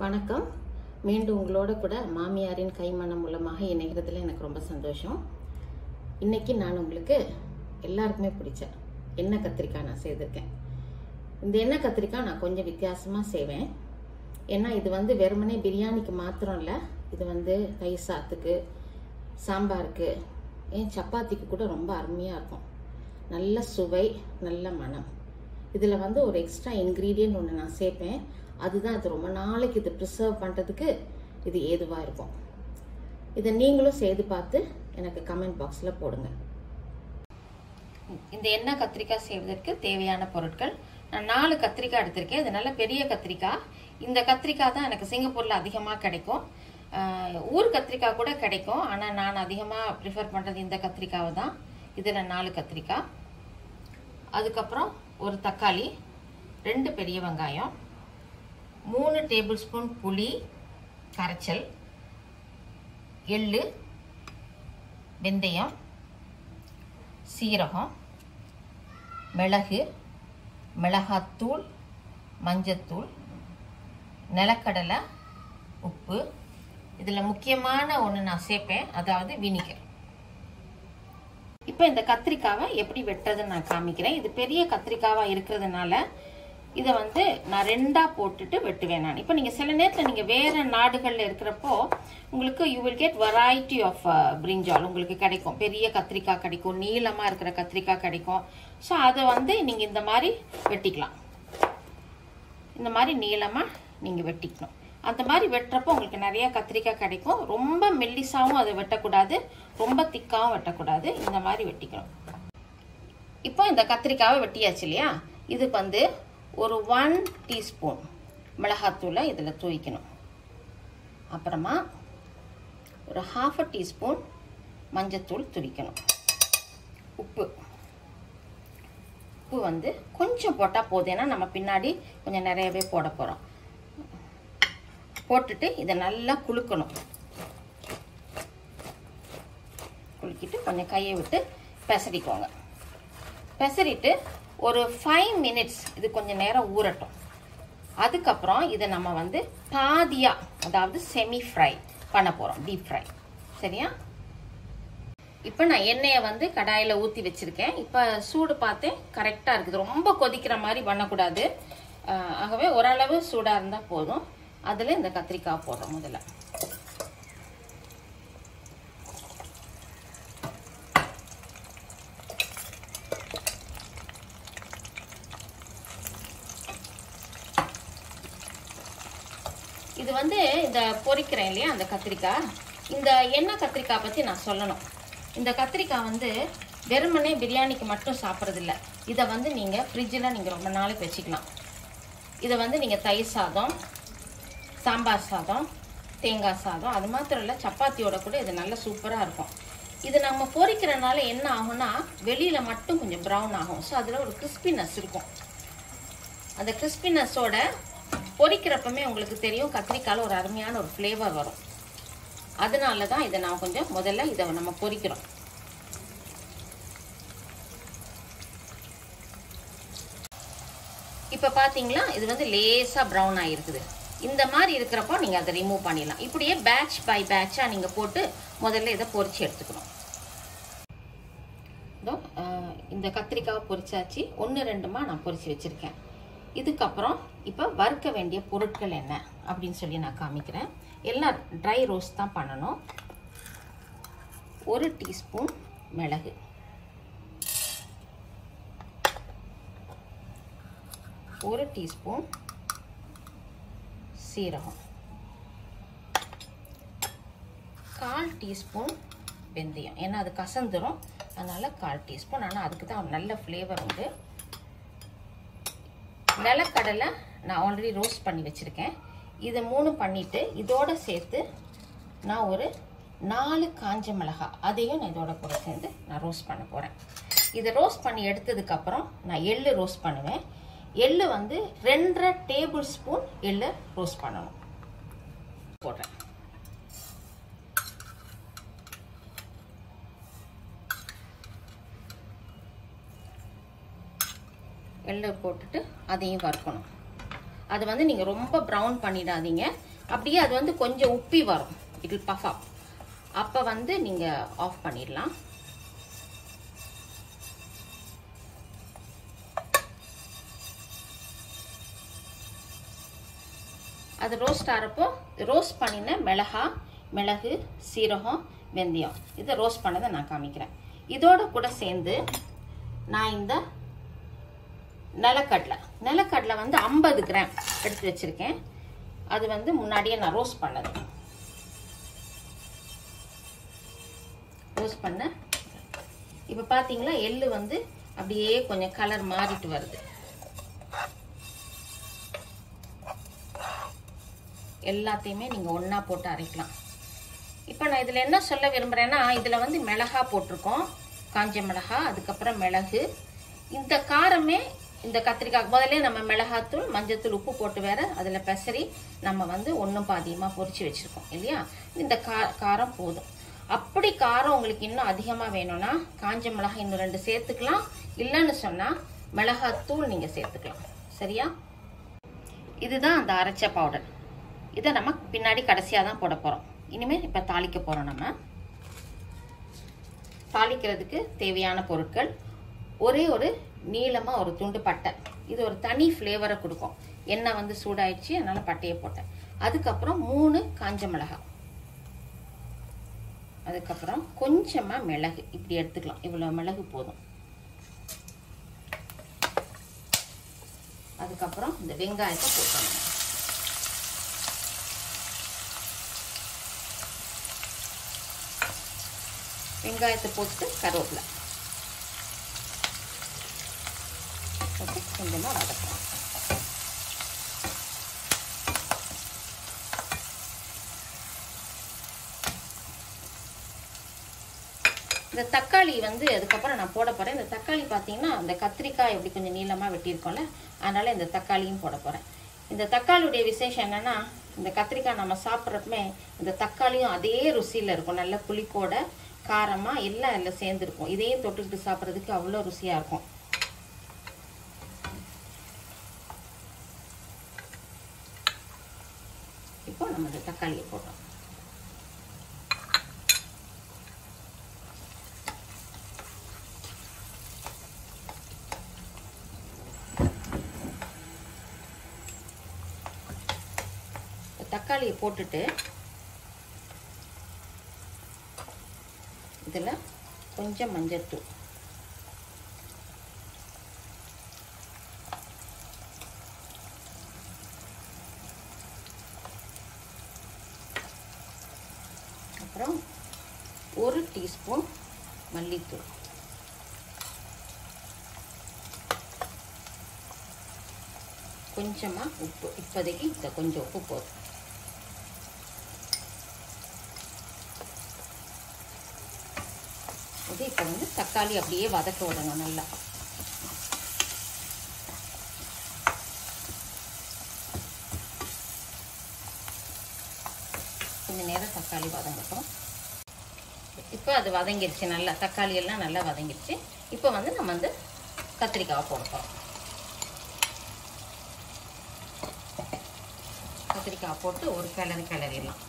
வணக்கம் மீண்டும் உங்களோட கூட மாமியாரின் கைமணம் மூலமாக இணைகிறதுல எனக்கு ரொம்ப சந்தோஷம் இன்னைக்கு நான் உங்களுக்கு எல்லாருக்குமே பிடிச்ச எண்ணெய் கத்திரிக்காய் நான் செய்திருக்கேன் இந்த எண்ணெய் கத்திரிக்காய் நான் கொஞ்சம் வித்தியாசமாக செய்வேன் ஏன்னா இது வந்து வெறுமனே பிரியாணிக்கு மாத்திரம் இல்லை இது வந்து தயிர் சாத்துக்கு சாம்பாருக்கு ஏன் சப்பாத்திக்கு கூட ரொம்ப அருமையாக இருக்கும் நல்ல சுவை நல்ல மனம் இதில் வந்து ஒரு எக்ஸ்ட்ரா இன்க்ரீடியன்ட் ஒன்று நான் சேர்ப்பேன் அதுதான் இது ரொம்ப நாளைக்கு இது ப்ரிசர்வ் பண்ணுறதுக்கு இது ஏதுவாக இருக்கும் இதை நீங்களும் செய்து பார்த்து எனக்கு கமெண்ட் பாக்ஸில் போடுங்க இந்த எண்ணெய் கத்திரிக்காய் செய்வதற்கு தேவையான பொருட்கள் நான் நாலு கத்திரிக்காய் எடுத்திருக்கேன் இது நல்ல பெரிய கத்திரிக்காய் இந்த கத்திரிக்காய் தான் எனக்கு சிங்கப்பூரில் அதிகமாக கிடைக்கும் ஆஹ் ஊர் கத்திரிக்காய் கூட கிடைக்கும் ஆனால் நான் அதிகமாக ப்ரிஃபர் பண்ணுறது இந்த கத்திரிக்காவை தான் இதில் நாலு கத்திரிக்காய் அதுக்கப்புறம் ஒரு தக்காளி ரெண்டு பெரிய வெங்காயம் மூணு டேபிள் ஸ்பூன் புளி கரைச்சல் எள்ளு வெந்தயம் சீரகம் மிளகு மிளகாத்தூள் மஞ்சத்தூள் நிலக்கடலை உப்பு இதில் முக்கியமான ஒன்று நான் சேர்ப்பேன் அதாவது வினிகர் இப்போ இந்த கத்திரிக்காவை எப்படி வெட்டுறதுன்னு நான் காமிக்கிறேன் இது பெரிய கத்திரிக்காவாக இருக்கிறதுனால இதை வந்து நான் ரெண்டாக போட்டுட்டு வெட்டுவேன் நான் இப்போ நீங்கள் சில நேரத்தில் நீங்கள் வேறு நாடுகளில் இருக்கிறப்போ உங்களுக்கு you will get variety of பிரிஞ்சால் உங்களுக்கு கிடைக்கும் பெரிய கத்திரிக்காய் கிடைக்கும் நீளமாக இருக்கிற கத்திரிக்காய் கிடைக்கும் ஸோ அதை வந்து நீங்கள் இந்த மாதிரி வெட்டிக்கலாம் இந்த மாதிரி நீளமாக நீங்கள் வெட்டிக்கணும் அந்த மாதிரி வெட்டுறப்போ உங்களுக்கு நிறைய கத்திரிக்காய் கிடைக்கும் ரொம்ப மெல்லிசாவும் அதை வெட்டக்கூடாது ரொம்ப திக்காவும் வெட்டக்கூடாது இந்த மாதிரி வெட்டிக்கணும் இப்போ இந்த கத்திரிக்காவை வெட்டியாச்சு இல்லையா இதுக்கு வந்து ஒரு ஒன் டீஸ்பூன் மிளகாத்தூளை இதில் தூவிக்கணும் அப்புறமா ஒரு ஹாஃப் அ டீஸ்பூன் மஞ்சத்தூள் துடிக்கணும் உப்பு உப்பு வந்து கொஞ்சம் போட்டால் போதும் ஏன்னா நம்ம பின்னாடி கொஞ்சம் நிறையவே போட போகிறோம் போட்டுட்டு இதை நல்லா குலுக்கணும் குலுக்கிட்டு கொஞ்சம் கையை விட்டு பெசரிக்கோங்க பெசரிட்டு ஒரு ஃபைவ் மினிட்ஸ் இது கொஞ்சம் நேரம் ஊறட்டும் அதுக்கப்புறம் இதை நம்ம வந்து பாதியாக அதாவது செமி ஃப்ரை பண்ண போகிறோம் டீப் ஃப்ரை சரியா இப்போ நான் எண்ணெயை வந்து கடாயில் ஊற்றி வச்சுருக்கேன் இப்போ சூடு பார்த்தேன் கரெக்டாக இருக்குது ரொம்ப கொதிக்கிற மாதிரி பண்ணக்கூடாது ஆகவே ஓரளவு சூடாக இருந்தால் போதும் அதில் இந்த கத்திரிக்காய் போடுறோம் முதல்ல இது வந்து இந்த பொரிக்கிறேன் இல்லையா அந்த கத்திரிக்காய் இந்த எண்ணெய் கத்திரிக்காய் பற்றி நான் சொல்லணும் இந்த கத்திரிக்காய் வந்து வெறுமனே பிரியாணிக்கு மட்டும் சாப்பிட்றதில்ல இதை வந்து நீங்கள் ஃப்ரிட்ஜில் நீங்கள் ரொம்ப நாளைக்கு வச்சுக்கலாம் இதை வந்து நீங்கள் தயிர் சாதம் சாம்பார் சாதம் தேங்காய் சாதம் அது மாத்திரம் இல்லை சப்பாத்தியோட கூட இது நல்ல சூப்பராக இருக்கும் இது நம்ம பொரிக்கிறனால என்ன ஆகும்னா வெளியில் மட்டும் கொஞ்சம் ப்ரௌன் ஆகும் ஸோ அதில் ஒரு கிறிஸ்பினஸ் இருக்கும் அந்த கிறிஸ்பினஸோட பொரிக்கிறப்பமே உங்களுக்கு தெரியும் கத்திரிக்காயில் ஒரு அருமையான ஒரு ஃப்ளேவர் வரும் அதனால தான் இதை நான் கொஞ்சம் முதல்ல இதை நம்ம பொரிக்கிறோம் இப்போ பார்த்தீங்களா இது வந்து லேசாக ப்ரௌன் ஆகிருக்குது இந்த மாதிரி இருக்கிறப்போ நீங்கள் அதை ரிமூவ் பண்ணிடலாம் இப்படியே பேட்ச் பை பேட்சாக நீங்கள் போட்டு முதல்ல இதை பொரிச்சு எடுத்துக்கணும் இதோ இந்த கத்திரிக்காவை பொரிச்சாச்சு ஒன்று ரெண்டுமா நான் பொரிச்சு வச்சுருக்கேன் இதுக்கப்புறம் இப்போ வறுக்க வேண்டிய பொருட்கள் என்ன அப்படின்னு சொல்லி நான் காமிக்கிறேன் எல்லாம் ட்ரை ரோஸ்ட் தான் பண்ணணும் ஒரு டீஸ்பூன் மிளகு ஒரு டீஸ்பூன் சீரகம் கால் டீஸ்பூன் வெந்தயம் ஏன்னா அது கசந்துரும் அதனால் கால் டீஸ்பூன் ஆனால் அதுக்கு தான் நல்ல ஃப்ளேவர் உண்டு நிலக்கடலை நான் ஆல்ரெடி ரோஸ்ட் பண்ணி வச்சுருக்கேன் இதை மூணு பண்ணிவிட்டு இதோட சேர்த்து நான் ஒரு நாலு காஞ்ச மிளகா அதையும் நான் இதோட கூட சேர்ந்து நான் ரோஸ்ட் பண்ண போகிறேன் இதை ரோஸ்ட் பண்ணி எடுத்ததுக்கப்புறம் நான் எள்ளு ரோஸ்ட் பண்ணுவேன் எள்ளு வந்து ரெண்டரை டேபிள் ஸ்பூன் எள்ளு ரோஸ்ட் பண்ணணும் போடுறேன் எள்ளு போட்டுட்டு அதையும் வறுக்கணும் அது வந்து நீங்கள் ரொம்ப ப்ரௌன் பண்ணிடாதீங்க அப்படியே அது வந்து கொஞ்சம் உப்பி வரும் இட் வில் பஃப் அப் அப்போ வந்து நீங்கள் ஆஃப் பண்ணிடலாம் அது ரோஸ்ட் ஆகிறப்போ ரோஸ்ட் பண்ணின மிளகா மிளகு சீரகம் வெந்தயம் இதை ரோஸ்ட் பண்ணதை நான் காமிக்கிறேன் இதோட கூட சேர்ந்து நான் இந்த நிலக்கடலை நிலக்கடலை வந்து ஐம்பது கிராம் எடுத்து வச்சுருக்கேன் அது வந்து முன்னாடியே நான் ரோஸ்ட் பண்ணது ரோஸ்ட் பண்ண இப்போ பார்த்தீங்களா எள்ளு வந்து அப்படியே கொஞ்சம் கலர் மாறிட்டு வருது எல்லாத்தையுமே நீங்கள் ஒன்றா போட்டு அரைக்கலாம் இப்போ நான் இதில் என்ன சொல்ல விரும்புகிறேன்னா இதில் வந்து மிளகா போட்டிருக்கோம் காஞ்ச மிளகா அதுக்கப்புறம் மிளகு இந்த காரமே இந்த கத்திரிக்காய் முதல்ல நம்ம மிளகாத்தூள் மஞ்சத்தூள் உப்பு போட்டு வேற அதில் பெசரி நம்ம வந்து ஒன்றும் பாதியமாக பொரிச்சு வச்சுருக்கோம் இல்லையா இந்த கா காரம் போதும் அப்படி காரம் உங்களுக்கு இன்னும் அதிகமாக வேணும்னா காஞ்ச மிளகாய் இன்னும் ரெண்டு சேர்த்துக்கலாம் இல்லைன்னு சொன்னால் மிளகாத்தூள் நீங்கள் சேர்த்துக்கலாம் சரியா இதுதான் அந்த அரைச்ச பவுடர் இதை நம்ம பின்னாடி கடைசியாக தான் போட போகிறோம் இனிமேல் இப்போ தாளிக்க போகிறோம் நம்ம தாளிக்கிறதுக்கு தேவையான பொருட்கள் ஒரே ஒரு நீளமாக ஒரு துண்டு பட்டை இது ஒரு தனி ஃப்ளேவரை கொடுக்கும் எண்ணெய் வந்து சூடாயிடுச்சு அதனால் பட்டையை போட்டேன் அதுக்கப்புறம் மூணு காஞ்ச மிளகாய் அதுக்கப்புறம் கொஞ்சமாக மிளகு இப்படி எடுத்துக்கலாம் இவ்வளோ மிளகு போதும் அதுக்கப்புறம் இந்த வெங்காயத்தை போட்டணும் வெங்காயத்தை போட்டு கருவேப்பிலை போட்டு கொஞ்சமாக வதக்கலாம் இந்த தக்காளி வந்து அதுக்கப்புறம் நான் போட போகிறேன் இந்த தக்காளி பார்த்தீங்கன்னா அந்த கத்திரிக்காய் எப்படி கொஞ்சம் நீளமாக வெட்டியிருக்கோம்ல அதனால் இந்த தக்காளியும் போட போகிறேன் இந்த தக்காளியுடைய விசேஷம் என்னென்னா இந்த கத்திரிக்காய் நம்ம சாப்பிட்றப்பமே இந்த தக்காளியும் அதே ருசியில் இருக்கும் நல்ல புளிப்போட காரமாக எல்லாம் எல்லாம் சேர்ந்துருக்கும் இதையும் தொட்டுக்கிட்டு சாப்பிட்றதுக்கு அவ்வளோ ருசியாக இருக்கும் இப்போ நம்ம இந்த தக்காளியை போட்டோம் தக்காளியை போட்டுட்டு இதில் கொஞ்சம் மஞ்சள்தூள் அப்புறம் ஒரு டீஸ்பூன் மல்லித்தூள் கொஞ்சமாக உப்பு இப்போதைக்கு இந்த கொஞ்சம் உப்பு போதும் இது இப்போ வந்து தக்காளி அப்படியே வதக்க விடணும் நல்லா கொஞ்சம் நேரம் தக்காளி வதங்கட்டும் இப்போ அது வதங்கிருச்சு நல்லா தக்காளி எல்லாம் நல்லா வதங்கிருச்சு இப்போ வந்து நம்ம வந்து கத்திரிக்காவை போட போகிறோம் கத்திரிக்காய் போட்டு ஒரு கிளறி கிளறிடலாம்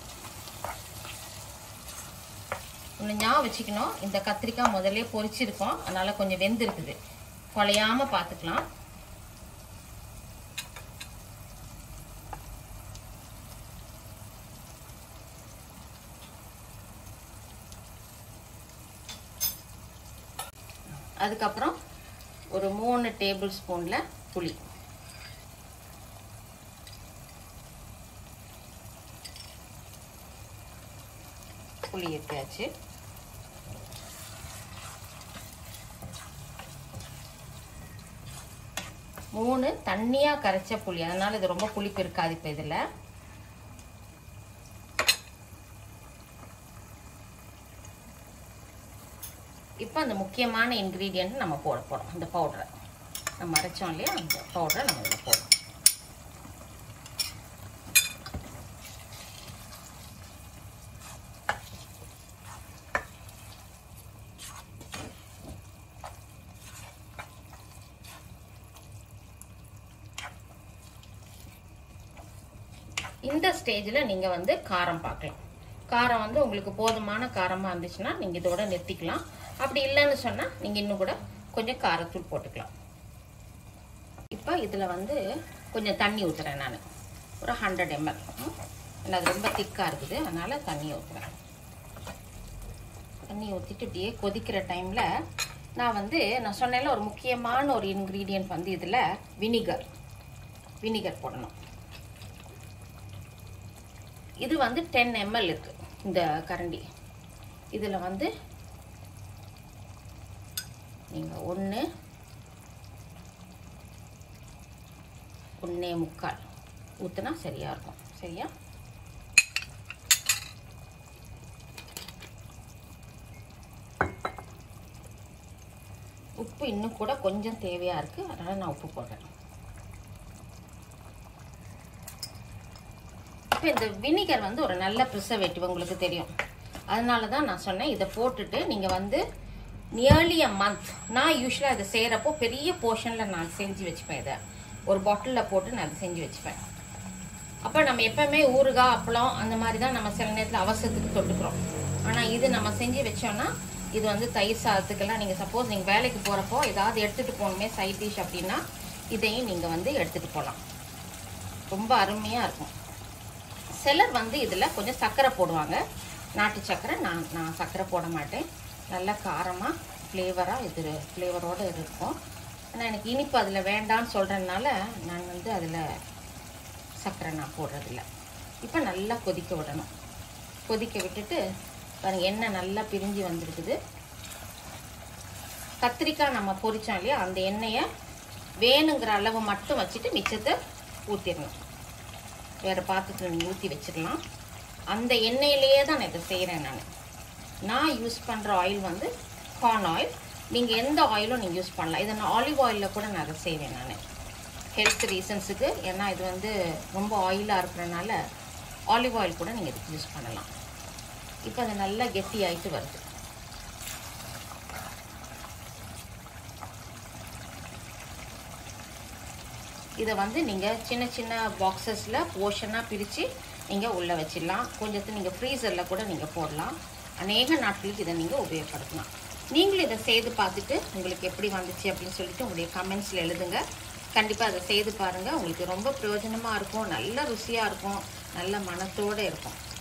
ஒன்று ஞாபகம் வச்சுக்கணும் இந்த கத்திரிக்காய் முதல்ல பொரிச்சிருக்கோம் அதனால் கொஞ்சம் வெந்திருக்குது குலையாம பார்த்துக்கலாம் அதுக்கப்புறம் ஒரு மூணு டேபிள் ஸ்பூனில் புளி புளி எடுத்தாச்சு மூணு தண்ணியாக கரைச்ச புளி அதனால இது ரொம்ப புளிப்பு இருக்காது இப்போ இதில் இப்போ அந்த முக்கியமான இன்க்ரீடியன்ட் நம்ம போட போகிறோம் அந்த பவுடரை நம்ம அரைச்சோம் இல்லையா அந்த பவுடரை நம்ம இதில் போடுறோம் இந்த ஸ்டேஜில் நீங்கள் வந்து காரம் பார்க்கலாம் காரம் வந்து உங்களுக்கு போதுமான காரமாக இருந்துச்சுன்னா நீங்கள் இதோட நிறுத்திக்கலாம் அப்படி இல்லைன்னு சொன்னால் நீங்கள் இன்னும் கூட கொஞ்சம் காரத்தூள் போட்டுக்கலாம் இப்போ இதில் வந்து கொஞ்சம் தண்ணி ஊற்றுறேன் நான் ஒரு ஹண்ட்ரட் எம்எல் ஏன்னா அது ரொம்ப திக்காக இருக்குது அதனால் தண்ணி ஊற்றுறேன் தண்ணி ஊற்றிட்டு இப்படியே கொதிக்கிற டைமில் நான் வந்து நான் சொன்னேன்ல ஒரு முக்கியமான ஒரு இன்க்ரீடியன்ட் வந்து இதில் வினிகர் வினிகர் போடணும் இது வந்து டென் எம்எல் இருக்குது இந்த கரண்டி இதில் வந்து நீங்கள் ஒன்று ஒன்றே முக்கால் ஊற்றுனா சரியாக இருக்கும் சரியா உப்பு இன்னும் கூட கொஞ்சம் தேவையாக இருக்குது அதனால் நான் உப்பு போடுறேன் இப்போ இந்த வினிகர் வந்து ஒரு நல்ல ப்ரிசர்வேட்டிவ் உங்களுக்கு தெரியும் அதனால தான் நான் சொன்னேன் இதை போட்டுட்டு நீங்கள் வந்து நியர்லி அ மந்த் நான் யூஸ்வலாக இதை செய்கிறப்போ பெரிய போர்ஷனில் நான் செஞ்சு வச்சுப்பேன் இதை ஒரு பாட்டிலில் போட்டு நான் அதை செஞ்சு வச்சுப்பேன் அப்போ நம்ம எப்பவுமே ஊறுகாய் அப்பளம் அந்த மாதிரி தான் நம்ம சில நேரத்தில் அவசரத்துக்கு தொட்டுக்கிறோம் ஆனால் இது நம்ம செஞ்சு வச்சோம்னா இது வந்து தயிர் சாதத்துக்கெல்லாம் நீங்கள் சப்போஸ் நீங்கள் வேலைக்கு போகிறப்போ ஏதாவது எடுத்துகிட்டு போகணுமே சைட் டிஷ் அப்படின்னா இதையும் நீங்கள் வந்து எடுத்துகிட்டு போகலாம் ரொம்ப அருமையாக இருக்கும் சிலர் வந்து இதில் கொஞ்சம் சர்க்கரை போடுவாங்க நாட்டு சர்க்கரை நான் நான் சர்க்கரை போட மாட்டேன் நல்லா காரமாக ஃப்ளேவராக இது ஃப்ளேவரோடு இருக்கும் ஆனால் எனக்கு இனிப்பு அதில் வேண்டான்னு சொல்கிறதுனால நான் வந்து அதில் சர்க்கரை நான் போடுறதில்ல இப்போ நல்லா கொதிக்க விடணும் கொதிக்க விட்டுட்டு பாருங்க எண்ணெய் நல்லா பிரிஞ்சு வந்திருக்குது கத்திரிக்காய் நம்ம பொரிச்சோம் இல்லையா அந்த எண்ணெயை வேணுங்கிற அளவு மட்டும் வச்சுட்டு மிச்சத்தை ஊற்றிடணும் வேறு பாத்திரத்தில் நீங்கள் ஊற்றி வச்சிடலாம் அந்த எண்ணெயிலேயே தான் நான் இதை செய்கிறேன் நான் நான் யூஸ் பண்ணுற ஆயில் வந்து கார்ன் ஆயில் நீங்கள் எந்த ஆயிலும் நீங்கள் யூஸ் பண்ணலாம் இதை நான் ஆலிவ் ஆயிலில் கூட நான் அதை செய்வேன் நான் ஹெல்த் ரீசன்ஸுக்கு ஏன்னா இது வந்து ரொம்ப ஆயிலாக இருக்கிறனால ஆலிவ் ஆயில் கூட நீங்கள் இதுக்கு யூஸ் பண்ணலாம் இப்போ அது நல்லா கெட்டி ஆயிட்டு வருது இதை வந்து நீங்கள் சின்ன சின்ன பாக்ஸஸில் போர்ஷனாக பிரித்து நீங்கள் உள்ளே வச்சிடலாம் கொஞ்சத்தை நீங்கள் ஃப்ரீசரில் கூட நீங்கள் போடலாம் அநேக நாட்களுக்கு இதை நீங்கள் உபயோகப்படுத்தலாம் நீங்களும் இதை செய்து பார்த்துட்டு உங்களுக்கு எப்படி வந்துச்சு அப்படின்னு சொல்லிட்டு உங்களுடைய கமெண்ட்ஸில் எழுதுங்க கண்டிப்பாக அதை செய்து பாருங்கள் உங்களுக்கு ரொம்ப பிரயோஜனமாக இருக்கும் நல்ல ருசியாக இருக்கும் நல்ல மனத்தோடு இருக்கும்